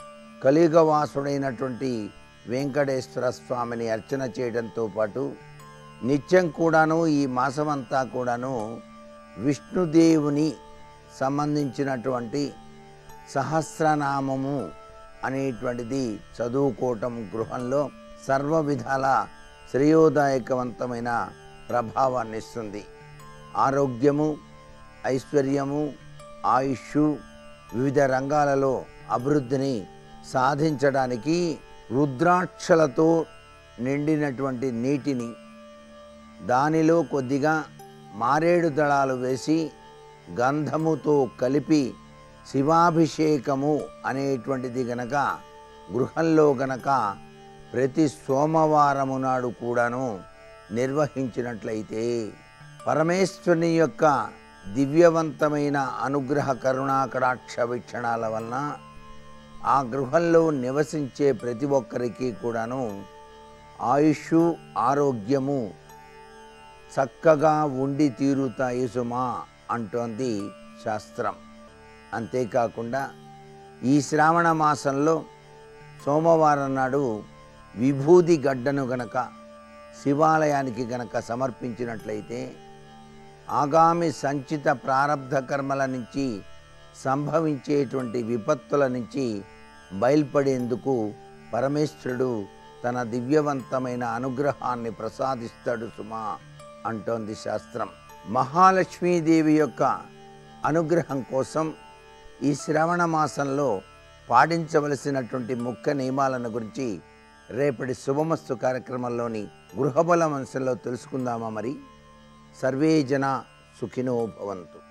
కలియుగవాసుడైనటువంటి వెంకటేశ్వర స్వామిని అర్చన చేయడంతో పాటు నిత్యం కూడాను ఈ మాసమంతా కూడాను విష్ణుదేవుని సంబంధించినటువంటి సహస్రనామము అనేటువంటిది చదువుకోవటం గృహంలో సర్వ విధాల శ్రేయోదాయకవంతమైన ప్రభావాన్ని ఇస్తుంది ఆరోగ్యము ఐశ్వర్యము ఆయుష్ వివిధ రంగాలలో అభివృద్ధిని సాధించడానికి రుద్రాక్షలతో నిండినటువంటి నీటిని దానిలో కొద్దిగా మారేడు దళాలు వేసి గంధముతో కలిపి శివాభిషేకము అనేటువంటిది గనక గృహంలో గనక ప్రతి సోమవారము నాడు కూడాను నిర్వహించినట్లయితే పరమేశ్వరుని యొక్క దివ్యవంతమైన అనుగ్రహ కరుణాకటాక్ష వీక్షణాల వలన ఆ గృహంలో నివసించే ప్రతి ఒక్కరికి కూడాను ఆయుష్ ఆరోగ్యము చక్కగా ఉండి తీరుతాయి సుమా అంటోంది శాస్త్రం అంతేకాకుండా ఈ శ్రావణ మాసంలో సోమవారం నాడు విభూది గడ్డను గనక శివాలయానికి గనక సమర్పించినట్లయితే ఆగామి సంచిత ప్రారంధ కర్మల నుంచి సంభవించేటువంటి విపత్తుల నుంచి బయల్పడేందుకు పరమేశ్వరుడు తన దివ్యవంతమైన అనుగ్రహాన్ని ప్రసాదిస్తాడు సుమా అంటోంది శాస్త్రం మహాలక్ష్మీదేవి యొక్క అనుగ్రహం కోసం ఈ శ్రవణ మాసంలో పాటించవలసినటువంటి ముఖ్య నియమాలను గురించి రేపటి శుభమస్తు కార్యక్రమంలోని గృహబలం అంశంలో తెలుసుకుందామా మరి సర్వే జన సుఖినో భవంతు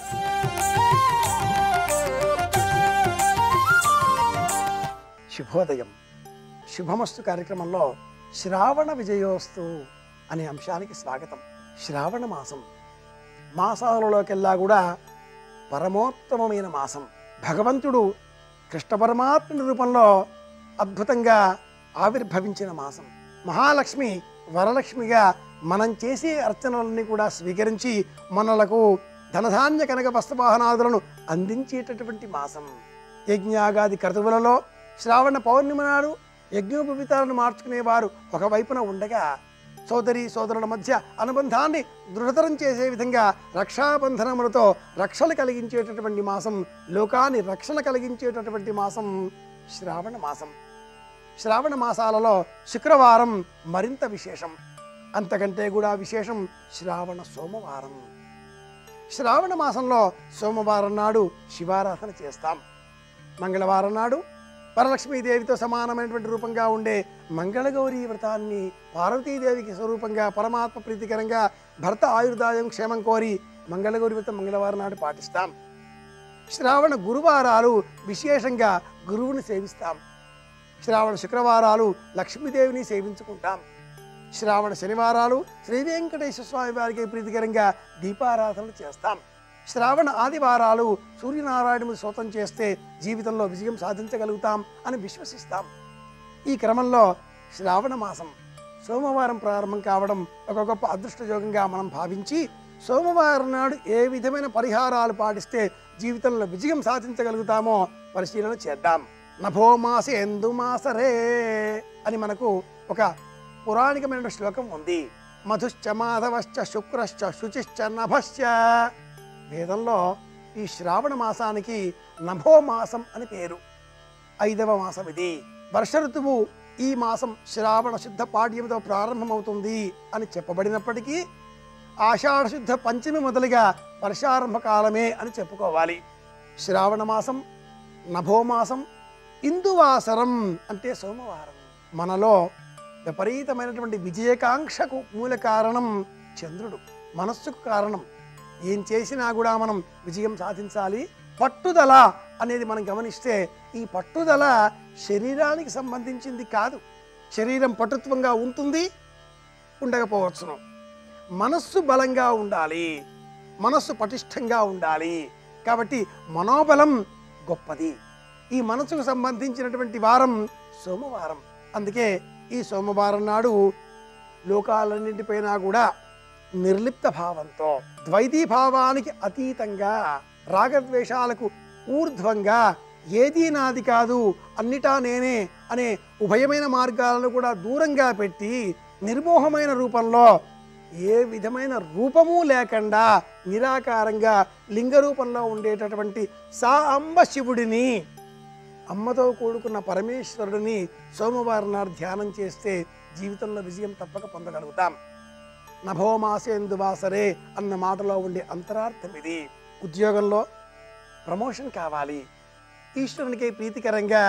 శుభోదయం శుభమస్తు కార్యక్రమంలో శ్రావణ విజయోస్తు అనే అంశానికి స్వాగతం శ్రావణ మాసం మాసాలలోకెల్లా కూడా పరమోత్తమమైన మాసం భగవంతుడు కృష్ణ పరమాత్మ రూపంలో అద్భుతంగా ఆవిర్భవించిన మాసం మహాలక్ష్మి వరలక్ష్మిగా మనం చేసే అర్చనలన్నీ కూడా స్వీకరించి మనలకు ధనధాన్య కనక వస్త్రవాహనాదులను అందించేటటువంటి మాసం యజ్ఞాగాది క్రతువులలో శ్రావణ పౌర్ణమి నాడు యజ్ఞోపవితాలను మార్చుకునేవారు ఒకవైపున ఉండగా సోదరి సోదరుల మధ్య అనుబంధాన్ని దృఢతరం చేసే విధంగా రక్షాబంధనములతో రక్షణ కలిగించేటటువంటి మాసం లోకాన్ని రక్షణ కలిగించేటటువంటి మాసం శ్రావణ మాసం శ్రావణ మాసాలలో శుక్రవారం మరింత విశేషం అంతకంటే కూడా విశేషం శ్రావణ సోమవారం శ్రావణ మాసంలో సోమవారం నాడు శివారాధన చేస్తాం మంగళవారం నాడు వరలక్ష్మీదేవితో సమానమైనటువంటి రూపంగా ఉండే మంగళగౌరీ వ్రతాన్ని పార్వతీదేవికి స్వరూపంగా పరమాత్మ ప్రీతికరంగా భర్త ఆయుర్దాయం క్షేమం కోరి మంగళగౌరి వ్రతం మంగళవారం నాడు పాటిస్తాం శ్రావణ గురువారాలు విశేషంగా గురువుని సేవిస్తాం శ్రావణ శుక్రవారాలు లక్ష్మీదేవిని సేవించుకుంటాం శ్రావణ శనివారాలు శ్రీ వెంకటేశ్వర స్వామి వారికి ప్రీతికరంగా దీపారాధనలు చేస్తాం శ్రావణ ఆదివారాలు సూర్యనారాయణుని స్తోత్రం చేస్తే జీవితంలో విజయం సాధించగలుగుతాం అని విశ్వసిస్తాం ఈ క్రమంలో శ్రావణ మాసం సోమవారం ప్రారంభం కావడం ఒక గొప్ప అదృష్టయోగంగా మనం భావించి సోమవారం నాడు ఏ విధమైన పరిహారాలు పాటిస్తే జీవితంలో విజయం సాధించగలుగుతామో పరిశీలన చేద్దాం నభోమాస ఎందు మాసరే అని మనకు ఒక పురాణికమైన శ్లోకం ఉంది మధుశ్చ మాధవశ్చ శుక్రశ్చ శుచిశ్చ నభశ్చ వేదంలో ఈ శ్రావణ మాసానికి నభో మాసం అని పేరు ఐదవ మాసం ఇది వర్ష ఋతువు ఈ మాసం శ్రావణ శుద్ధ పాడ్యంతో ప్రారంభమవుతుంది అని చెప్పబడినప్పటికీ ఆషాఢ శుద్ధ పంచమి మొదలుగా వర్షారంభ కాలమే అని చెప్పుకోవాలి శ్రావణ మాసం నభోమాసం ఇందువాసరం అంటే సోమవారం మనలో విపరీతమైనటువంటి విజయకాంక్షకు మూల కారణం చంద్రుడు మనస్సుకు కారణం ఏం చేసినా కూడా మనం విజయం సాధించాలి పట్టుదల అనేది మనం గమనిస్తే ఈ పట్టుదల శరీరానికి సంబంధించింది కాదు శరీరం పటుత్వంగా ఉంటుంది ఉండకపోవచ్చును మనస్సు బలంగా ఉండాలి మనస్సు పటిష్టంగా ఉండాలి కాబట్టి మనోబలం గొప్పది ఈ మనసుకు సంబంధించినటువంటి వారం సోమవారం అందుకే ఈ సోమవారం నాడు లోకాలన్నింటిపైన కూడా నిర్లిప్త భావంతో ద్వైతీ భావానికి అతీతంగా రాగద్వేషాలకు ఊర్ధ్వంగా ఏదీ నాది కాదు అన్నిటా నేనే అనే ఉభయమైన మార్గాలను కూడా దూరంగా పెట్టి నిర్మోహమైన రూపంలో ఏ విధమైన రూపము లేకుండా నిరాకారంగా లింగ రూపంలో ఉండేటటువంటి సా అంబ శివుడిని అమ్మతో కూడుకున్న పరమేశ్వరుడిని సోమవారం నాడు ధ్యానం చేస్తే జీవితంలో విజయం తప్పక పొందగలుగుతాం నభోమాసేందు వాసరే అన్న మాటలో ఉండే అంతరార్థం ఇది ఉద్యోగంలో ప్రమోషన్ కావాలి ఈశ్వరునికి ప్రీతికరంగా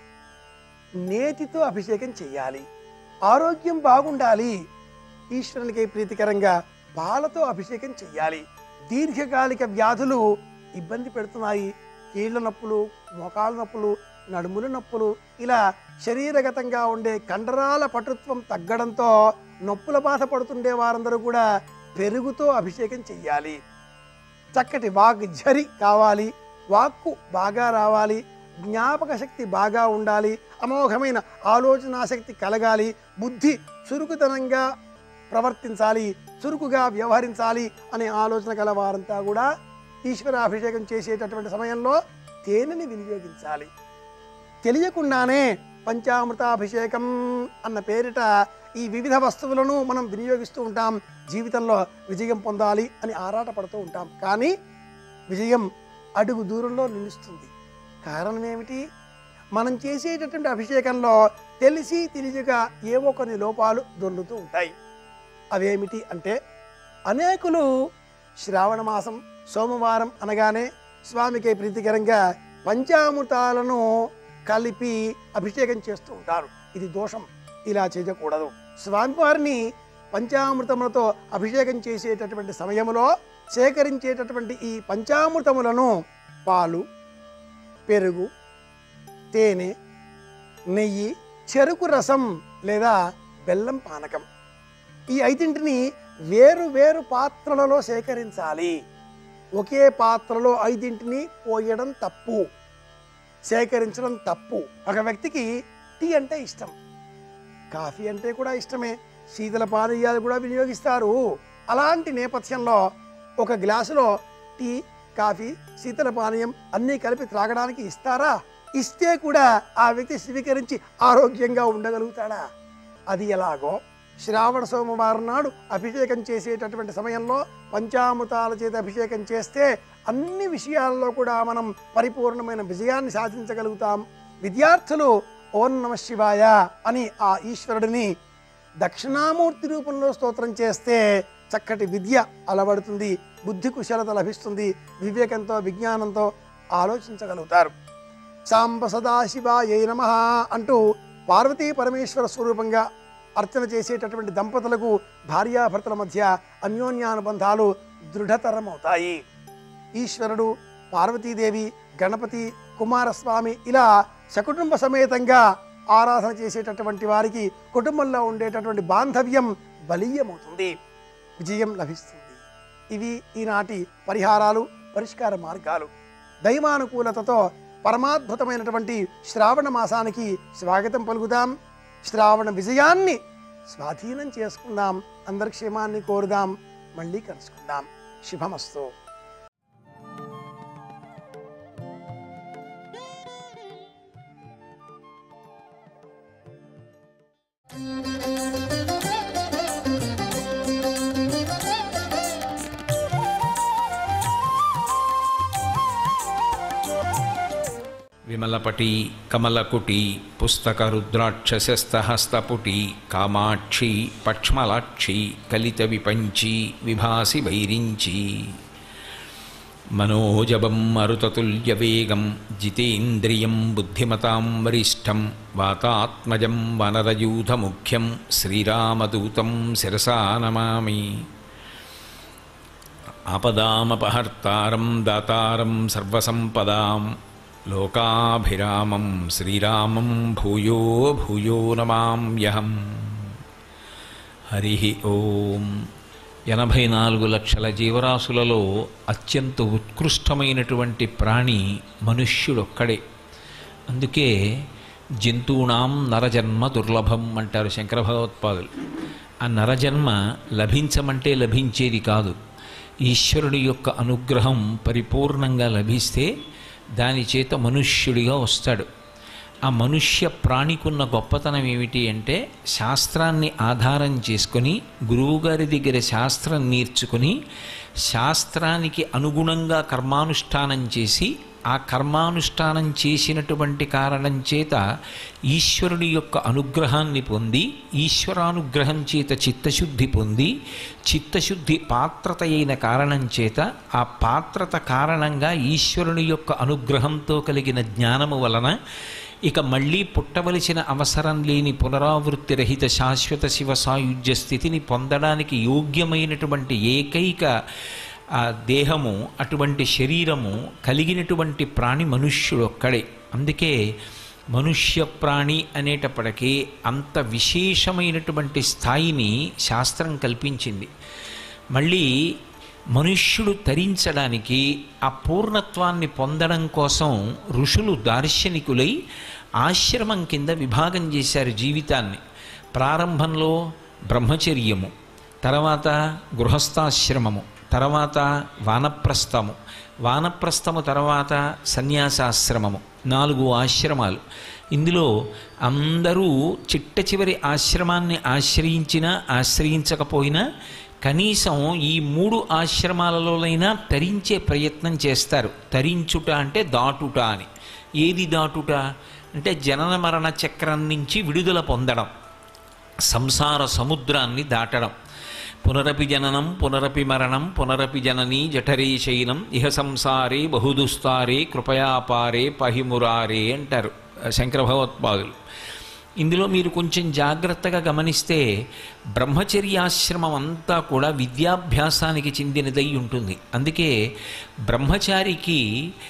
నేతితో అభిషేకం చేయాలి ఆరోగ్యం బాగుండాలి ఈశ్వరునికి ప్రీతికరంగా పాలతో అభిషేకం చెయ్యాలి దీర్ఘకాలిక వ్యాధులు ఇబ్బంది పెడుతున్నాయి కీళ్ళ నొప్పులు మోకాళ్ళ నొప్పులు నడుముల నొప్పులు ఇలా శరీరగతంగా ఉండే కండరాల పటుత్వం తగ్గడంతో నొప్పుల బాధ పడుతుండే వారందరూ కూడా పెరుగుతో అభిషేకం చెయ్యాలి చక్కటి వాక్ ఝరి కావాలి వాక్కు బాగా రావాలి జ్ఞాపక శక్తి బాగా ఉండాలి అమోఘమైన ఆలోచనా శక్తి కలగాలి బుద్ధి చురుకుతనంగా ప్రవర్తించాలి చురుకుగా వ్యవహరించాలి అనే ఆలోచన కల వారంతా కూడా ఈశ్వరాభిషేకం చేసేటటువంటి సమయంలో తేనెని వినియోగించాలి తెలియకుండానే పంచామృతాభిషేకం అన్న పేరిట ఈ వివిధ వస్తువులను మనం వినియోగిస్తూ ఉంటాం జీవితంలో విజయం పొందాలి అని ఆరాటపడుతూ ఉంటాం కానీ విజయం అడుగు దూరంలో నిలుస్తుంది కారణం ఏమిటి మనం చేసేటటువంటి అభిషేకంలో తెలిసి తెలియక ఏవో కొన్ని లోపాలు దొర్లుతూ ఉంటాయి అవేమిటి అంటే అనేకులు శ్రావణ మాసం సోమవారం అనగానే స్వామికి ప్రీతికరంగా పంచామృతాలను కలిపి అభిషేకం చేస్తూ ఉంటారు ఇది దోషం ఇలా చేయకూడదు స్వామివారిని పంచామృతములతో అభిషేకం చేసేటటువంటి సమయంలో సేకరించేటటువంటి ఈ పంచామృతములను పాలు పెరుగు తేనె నెయ్యి చెరుకు రసం లేదా బెల్లం పానకం ఈ ఐదింటిని వేరు వేరు పాత్రలలో సేకరించాలి ఒకే పాత్రలో ఐదింటిని పోయడం తప్పు సేకరించడం తప్పు ఒక వ్యక్తికి టీ అంటే ఇష్టం కాఫీ అంటే కూడా ఇష్టమే శీతల పానీయాలు కూడా వినియోగిస్తారు అలాంటి నేపథ్యంలో ఒక గ్లాసులో టీ కాఫీ శీతల పానీయం అన్నీ కలిపి త్రాగడానికి ఇస్తారా ఇస్తే కూడా ఆ వ్యక్తి స్వీకరించి ఆరోగ్యంగా ఉండగలుగుతాడా అది ఎలాగో శ్రావణ సోమవారం నాడు అభిషేకం చేసేటటువంటి సమయంలో పంచామృతాల చేత అభిషేకం చేస్తే అన్ని విషయాల్లో కూడా మనం పరిపూర్ణమైన విజయాన్ని సాధించగలుగుతాం విద్యార్థులు ఓం నమ శివాయ అని ఆ ఈశ్వరుడిని దక్షిణామూర్తి రూపంలో స్తోత్రం చేస్తే చక్కటి విద్య అలవడుతుంది బుద్ధి కుశలత లభిస్తుంది వివేకంతో విజ్ఞానంతో ఆలోచించగలుగుతారు సాంబ సదాశివాయ నమ అంటూ పార్వతీ పరమేశ్వర స్వరూపంగా అర్చన చేసేటటువంటి దంపతులకు భార్యాభర్తల మధ్య అన్యోన్యానుబంధాలు దృఢతరమవుతాయి ఈశ్వరుడు పార్వతీదేవి గణపతి కుమారస్వామి ఇలా సకుటుంబ సమేతంగా ఆరాధన చేసేటటువంటి వారికి కుటుంబంలో ఉండేటటువంటి బాంధవ్యం బలీయమవుతుంది విజయం లభిస్తుంది ఇవి ఈనాటి పరిహారాలు పరిష్కార మార్గాలు దైవానుకూలతతో పరమాద్భుతమైనటువంటి శ్రావణ మాసానికి స్వాగతం పలుకుదాం శ్రావణ విజయాన్ని స్వాధీనం చేసుకుందాం అందరి క్షేమాన్ని కోరుదాం మళ్ళీ కలుసుకుందాం శుభమస్తు విమలపటి కమలకుటి పుస్తక రుద్రాక్షసస్తహస్తపుటి కామాక్షి పక్ష్మలాక్షి కలిత విపంచి విభాసి వైరించి మనోజవం మరుతతుల్యవేగం జితేంద్రియం బుద్ధిమతాం వరిష్టం వాతాత్మజం వనరయూధముఖ్యం శ్రీరామదూతం శిరసా నమామి ఆపదామపహర్తారం దాతారం సర్వసంపదాం లోకాభిరామం శ్రీరామం భూయో భూయో నమామ్యహం హరి ఓం ఎనభై నాలుగు లక్షల జీవరాశులలో అత్యంత ఉత్కృష్టమైనటువంటి ప్రాణి మనుష్యుడొక్కడే అందుకే జంతువునాం నరజన్మ దుర్లభం అంటారు శంకర భగవత్పాదులు ఆ నరజన్మ లభించమంటే లభించేది కాదు ఈశ్వరుడి యొక్క అనుగ్రహం పరిపూర్ణంగా లభిస్తే దాని చేత మనుష్యుడిగా వస్తాడు ఆ మనుష్య ప్రాణికున్న గొప్పతనం ఏమిటి అంటే శాస్త్రాన్ని ఆధారం చేసుకొని గురువుగారి దగ్గర శాస్త్రం నేర్చుకుని శాస్త్రానికి అనుగుణంగా కర్మానుష్ఠానం చేసి ఆ కర్మానుష్ఠానం చేసినటువంటి కారణం చేత ఈశ్వరుడి యొక్క అనుగ్రహాన్ని పొంది ఈశ్వరానుగ్రహం చేత చిత్తశుద్ధి పొంది చిత్తశుద్ధి పాత్రత అయిన కారణం చేత ఆ పాత్రత కారణంగా ఈశ్వరుని యొక్క అనుగ్రహంతో కలిగిన జ్ఞానము వలన ఇక మళ్ళీ పుట్టవలసిన అవసరం లేని పునరావృత్తి రహిత శాశ్వత శివ సాయుధ్య స్థితిని పొందడానికి యోగ్యమైనటువంటి ఏకైక ఆ దేహము అటువంటి శరీరము కలిగినటువంటి ప్రాణి మనుష్యుడు ఒక్కడే అందుకే మనుష్య ప్రాణి అనేటప్పటికీ అంత విశేషమైనటువంటి స్థాయిని శాస్త్రం కల్పించింది మళ్ళీ మనుష్యుడు తరించడానికి ఆ పూర్ణత్వాన్ని పొందడం కోసం ఋషులు దార్శనికులై ఆశ్రమం కింద విభాగం చేశారు జీవితాన్ని ప్రారంభంలో బ్రహ్మచర్యము తర్వాత గృహస్థాశ్రమము తర్వాత వానప్రస్థము వానప్రస్థము తర్వాత సన్యాసాశ్రమము నాలుగు ఆశ్రమాలు ఇందులో అందరూ చిట్ట చివరి ఆశ్రమాన్ని ఆశ్రయించినా ఆశ్రయించకపోయినా కనీసం ఈ మూడు ఆశ్రమాలలోనైనా తరించే ప్రయత్నం చేస్తారు తరించుట అంటే దాటుట అని ఏది దాటుట అంటే జనన మరణ చక్రం నుంచి విడుదల పొందడం సంసార సముద్రాన్ని దాటడం పునరపి జననం పునరపి మరణం పునరపి జననీ జఠరే శయనం ఇహ సంసారే బహుదుస్తారే కృపయాపారే పహిమురారే అంటారు శంకర భగవత్పాదులు ఇందులో మీరు కొంచెం జాగ్రత్తగా గమనిస్తే బ్రహ్మచర్యాశ్రమం అంతా కూడా విద్యాభ్యాసానికి చెందినదై ఉంటుంది అందుకే బ్రహ్మచారికి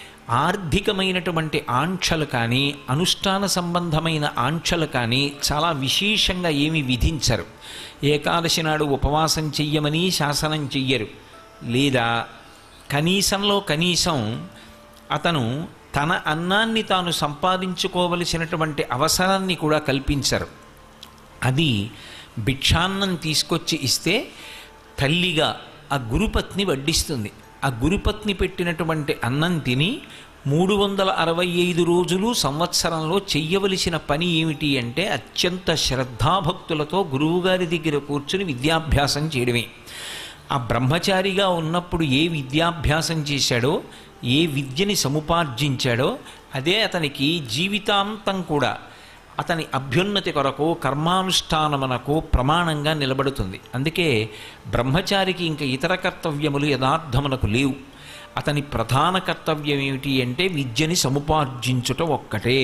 ఆర్థికమైనటువంటి ఆంక్షలు కానీ అనుష్ఠాన సంబంధమైన ఆంక్షలు కానీ చాలా విశేషంగా ఏమి విధించరు ఏకాదశి నాడు ఉపవాసం చెయ్యమని శాసనం చెయ్యరు లేదా కనీసంలో కనీసం అతను తన అన్నాన్ని తాను సంపాదించుకోవలసినటువంటి అవసరాన్ని కూడా కల్పించరు అది భిక్షాన్నం తీసుకొచ్చి ఇస్తే తల్లిగా ఆ గురుపత్ని వడ్డిస్తుంది ఆ గురుపత్ని పెట్టినటువంటి అన్నం తిని మూడు వందల అరవై ఐదు రోజులు సంవత్సరంలో చెయ్యవలసిన పని ఏమిటి అంటే అత్యంత శ్రద్ధాభక్తులతో గురువుగారి దగ్గర కూర్చుని విద్యాభ్యాసం చేయడమే ఆ బ్రహ్మచారిగా ఉన్నప్పుడు ఏ విద్యాభ్యాసం చేశాడో ఏ విద్యని సముపార్జించాడో అదే అతనికి జీవితాంతం కూడా అతని అభ్యున్నతి కొరకు కర్మానుష్ఠానమునకు ప్రమాణంగా నిలబడుతుంది అందుకే బ్రహ్మచారికి ఇంకా ఇతర కర్తవ్యములు యథార్థమునకు లేవు అతని ప్రధాన కర్తవ్యం ఏమిటి అంటే విద్యని సముపార్జించుట ఒక్కటే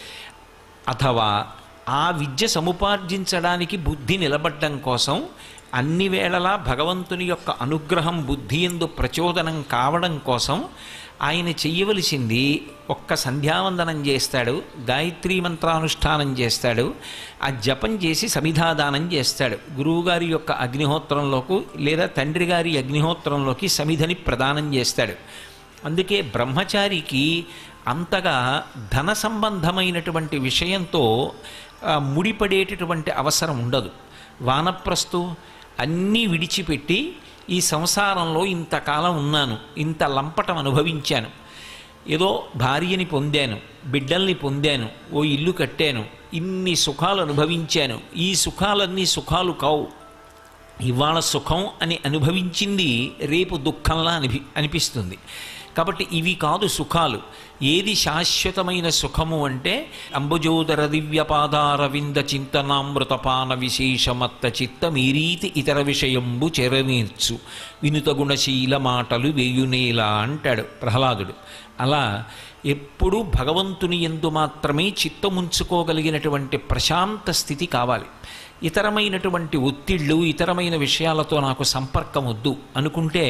అథవా ఆ విద్య సముపార్జించడానికి బుద్ధి నిలబడ్డం కోసం అన్ని వేళలా భగవంతుని యొక్క అనుగ్రహం బుద్ధి ఎందు ప్రచోదనం కావడం కోసం ఆయన చెయ్యవలసింది ఒక్క సంధ్యావందనం చేస్తాడు గాయత్రీ మంత్రానుష్ఠానం చేస్తాడు ఆ జపం చేసి సమిధాదానం చేస్తాడు గురువుగారి యొక్క అగ్నిహోత్రంలోకి లేదా తండ్రి గారి అగ్నిహోత్రంలోకి సమిధని ప్రదానం చేస్తాడు అందుకే బ్రహ్మచారికి అంతగా ధన సంబంధమైనటువంటి విషయంతో ఆ, ముడిపడేటటువంటి అవసరం ఉండదు వానప్రస్తు అన్నీ విడిచిపెట్టి ఈ సంసారంలో ఇంతకాలం ఉన్నాను ఇంత లంపటం అనుభవించాను ఏదో భార్యని పొందాను బిడ్డల్ని పొందాను ఓ ఇల్లు కట్టాను ఇన్ని సుఖాలు అనుభవించాను ఈ సుఖాలన్నీ సుఖాలు కావు ఇవాళ సుఖం అని అనుభవించింది రేపు దుఃఖంలా అనిపి అనిపిస్తుంది కాబట్టి ఇవి కాదు సుఖాలు ఏది శాశ్వతమైన సుఖము అంటే అంబుజోదర దివ్యపాదారవింద చింతనామృతపాన విశేషమత్త చిత్త మీరీతి ఇతర విషయంబు చెరనీర్చు వినుత గుణశీల మాటలు వేయునేలా అంటాడు ప్రహ్లాదుడు అలా ఎప్పుడూ భగవంతుని ఎందు మాత్రమే చిత్తముంచుకోగలిగినటువంటి ప్రశాంత స్థితి కావాలి ఇతరమైనటువంటి ఒత్తిళ్ళు ఇతరమైన విషయాలతో నాకు సంపర్కం వద్దు అనుకుంటే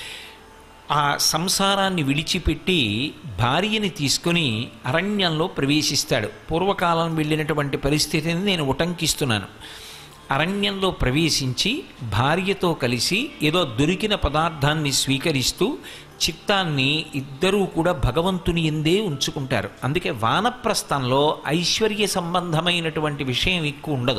ఆ సంసారాన్ని విడిచిపెట్టి భార్యని తీసుకొని అరణ్యంలో ప్రవేశిస్తాడు పూర్వకాలం వెళ్ళినటువంటి పరిస్థితిని నేను ఉటంకిస్తున్నాను అరణ్యంలో ప్రవేశించి భార్యతో కలిసి ఏదో దొరికిన పదార్థాన్ని స్వీకరిస్తూ చిత్తాన్ని ఇద్దరూ కూడా భగవంతుని ఎందే ఉంచుకుంటారు అందుకే వానప్రస్థంలో ఐశ్వర్య సంబంధమైనటువంటి విషయం ఎక్కువ ఉండదు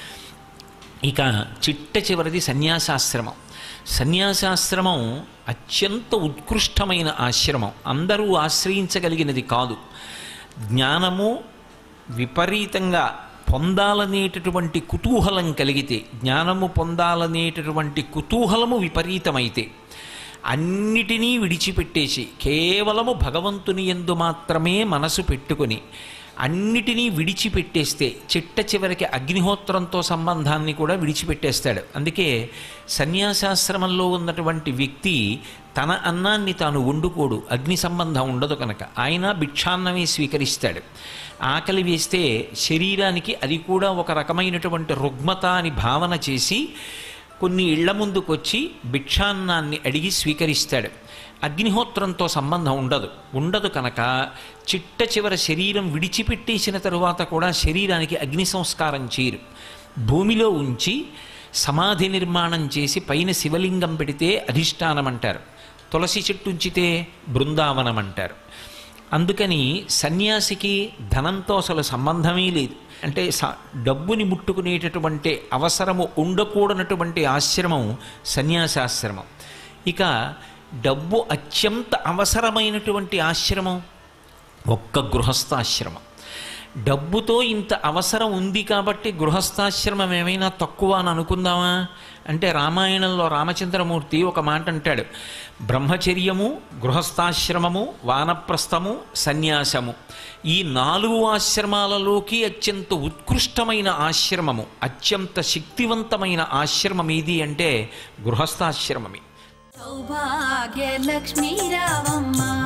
ఇక చిట్ట చివరిది సన్యాసాశ్రమం సన్యాసాశ్రమం అత్యంత ఉత్కృష్టమైన ఆశ్రమం అందరూ ఆశ్రయించగలిగినది కాదు జ్ఞానము విపరీతంగా పొందాలనేటటువంటి కుతూహలం కలిగితే జ్ఞానము పొందాలనేటటువంటి కుతూహలము విపరీతమైతే అన్నిటినీ విడిచిపెట్టేసి కేవలము భగవంతుని ఎందు మాత్రమే మనసు పెట్టుకొని అన్నిటినీ విడిచిపెట్టేస్తే చిట్ట చివరికి అగ్నిహోత్రంతో సంబంధాన్ని కూడా విడిచిపెట్టేస్తాడు అందుకే సన్యాసాశ్రమంలో ఉన్నటువంటి వ్యక్తి తన అన్నాన్ని తాను వండుకోడు అగ్ని సంబంధం ఉండదు కనుక ఆయన భిక్షాన్నమే స్వీకరిస్తాడు ఆకలి వేస్తే శరీరానికి అది కూడా ఒక రకమైనటువంటి రుగ్మత అని భావన చేసి కొన్ని ఇళ్ల ముందుకొచ్చి భిక్షాన్నాన్ని అడిగి స్వీకరిస్తాడు అగ్నిహోత్రంతో సంబంధం ఉండదు ఉండదు కనుక చిట్ట చివర శరీరం విడిచిపెట్టేసిన తరువాత కూడా శరీరానికి అగ్ని సంస్కారం చేయరు భూమిలో ఉంచి సమాధి నిర్మాణం చేసి పైన శివలింగం పెడితే అధిష్టానం అంటారు తులసి చెట్టు ఉంచితే బృందావనం అంటారు అందుకని సన్యాసికి ధనంతో అసలు సంబంధమే లేదు అంటే స- డబ్బుని ముట్టుకునేటటువంటి అవసరము ఉండకూడనటువంటి ఆశ్రమం సన్యాసాశ్రమం ఇక డబ్బు అత్యంత అవసరమైనటువంటి ఆశ్రమం ఒక్క గృహస్థాశ్రమం డబ్బుతో ఇంత అవసరం ఉంది కాబట్టి గృహస్థాశ్రమం ఏమైనా తక్కువ అని అనుకుందామా అంటే రామాయణంలో రామచంద్రమూర్తి ఒక మాట అంటాడు బ్రహ్మచర్యము గృహస్థాశ్రమము వానప్రస్థము సన్యాసము ఈ నాలుగు ఆశ్రమాలలోకి అత్యంత ఉత్కృష్టమైన ఆశ్రమము అత్యంత శక్తివంతమైన ఆశ్రమం ఏది అంటే గృహస్థాశ్రమమే సౌభాగ్యలక్ష్మీ రావమ్మ